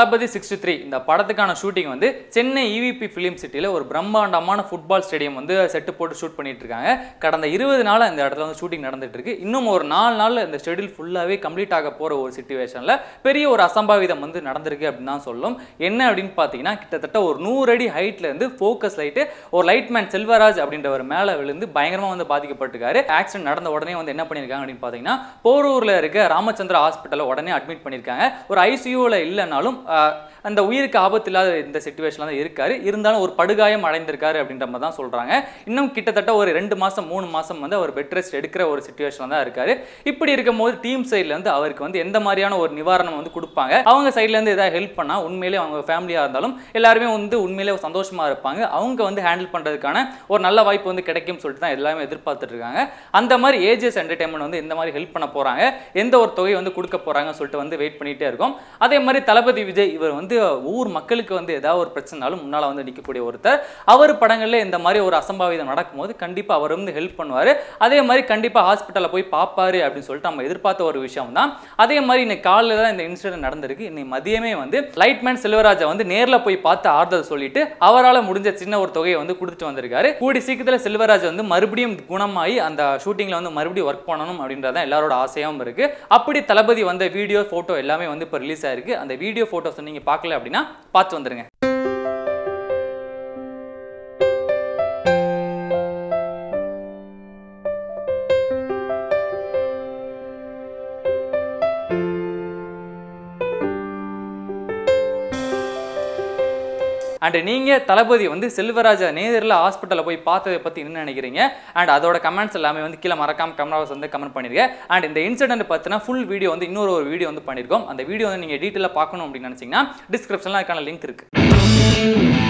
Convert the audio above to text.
தளபதி sixty three இந்த படத்துக்கான shooting வந்து சென்னை இவிபி ஃபிலிம் சிட்டியில் ஒரு பிரம்மாண்டமான ஃபுட்பால் ஸ்டேடியம் வந்து செட்டு போட்டு ஷூட் பண்ணிட்டு இருக்காங்க கடந்த இருபது நாளாக இந்த இடத்துல வந்து ஷூட்டிங் நடந்துட்டு இருக்கு இன்னும் ஒரு நாலு நாளில் இந்த ஷெடியூல் ஃபுல்லாகவே கம்ப்ளீட் ஆக போகிற ஒரு சுச்சுவேஷனில் பெரிய ஒரு அசம்பாவிதம் வந்து நடந்திருக்கு அப்படின்னு தான் சொல்லும் என்ன அப்படின்னு பார்த்தீங்கன்னா கிட்டத்தட்ட ஒரு நூறு அடி ஹைட்ல இருந்து ஃபோக்கஸ் லைட்டு ஒரு லைட்மேன் செல்வராஜ் அப்படின்றவர் மேலே விழுந்து பயங்கரமாக வந்து பாதிக்கப்பட்டிருக்காரு ஆக்சிடென்ட் நடந்த உடனே வந்து என்ன பண்ணியிருக்காங்க அப்படின்னு பார்த்தீங்கன்னா போரூரில் இருக்க ராமச்சந்திரா ஹாஸ்பிட்டலில் உடனே அட்மிட் பண்ணியிருக்காங்க ஒரு ஐசியூவில் இல்லைனாலும் ஆஹ், அந்த உயிருக்கு ஆபத்து இல்லாத இந்த சுச்சுவேஷனில் தான் இருக்காரு இருந்தாலும் ஒரு படுகாயம் அடைந்திருக்காரு அப்படின்ற மாதிரி தான் சொல்கிறாங்க இன்னும் கிட்டத்தட்ட ஒரு ரெண்டு மாதம் மூணு மாதம் வந்து அவர் பெட் ரெஸ்ட் எடுக்கிற ஒரு சுச்சுவேஷனில் தான் இருக்காரு இப்படி இருக்கும்போது டீம் சைடில் வந்து அவருக்கு வந்து எந்த மாதிரியான ஒரு நிவாரணம் வந்து கொடுப்பாங்க அவங்க சைட்ல இருந்து ஏதாவது ஹெல்ப் பண்ணால் உண்மையிலே அவங்க ஃபேமிலியாக இருந்தாலும் எல்லாருமே வந்து உண்மையிலே சந்தோஷமாக இருப்பாங்க அவங்க வந்து ஹேண்டில் பண்ணுறதுக்கான ஒரு நல்ல வாய்ப்பு வந்து கிடைக்கும்னு சொல்லிட்டு தான் எல்லாமே எதிர்பார்த்துட்டு இருக்காங்க அந்த மாதிரி ஏஜிஎஸ் என்டர்டைன்மெண்ட் வந்து இந்த மாதிரி ஹெல்ப் பண்ண போகிறாங்க எந்த ஒரு தொகை வந்து கொடுக்க போகிறாங்கன்னு சொல்லிட்டு வந்து வெயிட் பண்ணிகிட்டே இருக்கோம் அதே மாதிரி தளபதி விஜய் இவர் வந்து ஊர் மக்களுக்கு வந்து ஏதாவது ஒரு பிரச்சனைனாலும் முன்னால் வந்து நிற்கக்கூடிய ஒருத்தர் அவர் படங்களில் இந்த மாதிரி ஒரு அசம்பாவிதம் நடக்கும்போது கண்டிப்பாக அவர் வந்து ஹெல்ப் பண்ணுவார் அதே மாதிரி கண்டிப்பாக ஹாஸ்பிட்டலில் போய் பார்ப்பாரு அப்படின்னு சொல்லிட்டு நம்ம எதிர்பார்த்த ஒரு விஷயம் தான் அதே மாதிரி இன்னைக்கு காலையில் தான் இந்த இன்சிடென்ட் நடந்திருக்கு இன்னைக்கு மதியமே வந்து லைட்மேன் செல்வராஜை வந்து நேரில் போய் பார்த்து ஆறுதல் சொல்லிட்டு அவரால் முடிஞ்ச சின்ன ஒரு தொகையை வந்து கொடுத்துட்டு வந்திருக்காரு கூடி சீக்கிரத்தில் செல்வராஜ் வந்து மறுபடியும் குணமாகி அந்த ஷூட்டிங்கில் வந்து மறுபடியும் ஒர்க் பண்ணணும் அப்படின்றது தான் எல்லாரோட ஆசையாகவும் இருக்கு அப்படி தளபதி வந்த வீடியோ ஃபோட்டோ எல்லாமே வந்து இப்போ ரிலீஸ் ஆயிருக்கு அந்த வீடியோ ஃபோட்டோஸ் நீங்கள் பார்க்கல அப்படின்னா பார்த்து வந்துருங்க அண்ட் நீங்கள் தளபதி வந்து செல்வராஜா நேரில் ஹாஸ்பிட்டலில் போய் பார்த்ததை பற்றி என்ன நினைக்கிறீங்க அண்ட் அதோட கமெண்ட்ஸ் எல்லாமே வந்து கீழே மறக்காம கமெண்ட் வந்து கமெண்ட் பண்ணிருங்க அண்ட் இந்த இன்சிடென்ட் பார்த்தினா ஃபுல் வீடியோ வந்து இன்னொரு ஒரு வீடியோ வந்து பண்ணியிருக்கோம் அந்த வீடியோ வந்து நீங்கள் டீட்டெயிலாக பார்க்கணும் அப்படின்னு நினச்சிங்கன்னா டிஸ்கிரிப்ஷனில் அதுக்கான லிங்க் இருக்குது